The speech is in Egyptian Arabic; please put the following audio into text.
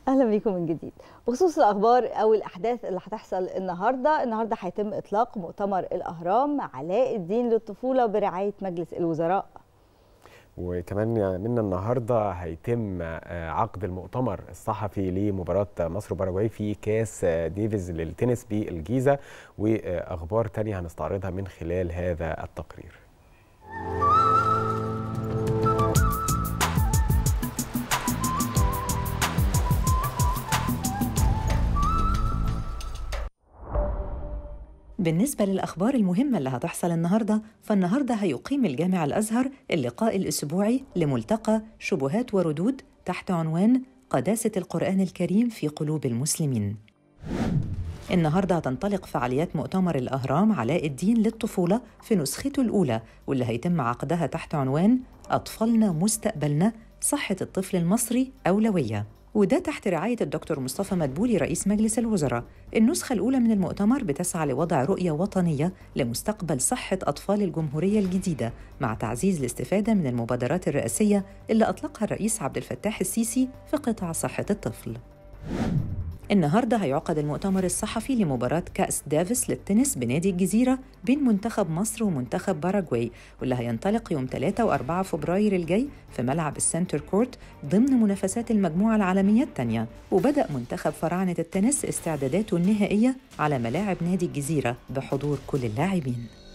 اهلا بيكم من جديد بخصوص الاخبار او الاحداث اللي هتحصل النهارده النهارده هيتم اطلاق مؤتمر الاهرام علاء الدين للطفوله برعايه مجلس الوزراء وكمان من النهارده هيتم عقد المؤتمر الصحفي لمباراه مصر وباراجواي في كاس ديفيز للتنس بالجيزه واخبار تانية هنستعرضها من خلال هذا التقرير بالنسبة للأخبار المهمة اللي هتحصل النهاردة فالنهاردة هيقيم الجامع الأزهر اللقاء الأسبوعي لملتقى شبهات وردود تحت عنوان قداسة القرآن الكريم في قلوب المسلمين النهارده هتنطلق فعاليات مؤتمر الأهرام علاء الدين للطفولة في نسخته الأولى واللي هيتم عقدها تحت عنوان أطفالنا مستقبلنا صحة الطفل المصري أولوية وده تحت رعاية الدكتور مصطفى مدبولي رئيس مجلس الوزراء النسخة الأولى من المؤتمر بتسعى لوضع رؤية وطنية لمستقبل صحة أطفال الجمهورية الجديدة مع تعزيز الاستفادة من المبادرات الرئاسية اللي أطلقها الرئيس عبد الفتاح السيسي في قطاع صحة الطفل النهارده هيعقد المؤتمر الصحفي لمباراة كأس دافيس للتنس بنادي الجزيرة بين منتخب مصر ومنتخب باراجواي واللي هينطلق يوم 3 و4 فبراير الجاي في ملعب السنتر كورت ضمن منافسات المجموعة العالمية الثانية وبدأ منتخب فراعنة التنس استعداداته النهائية على ملاعب نادي الجزيرة بحضور كل اللاعبين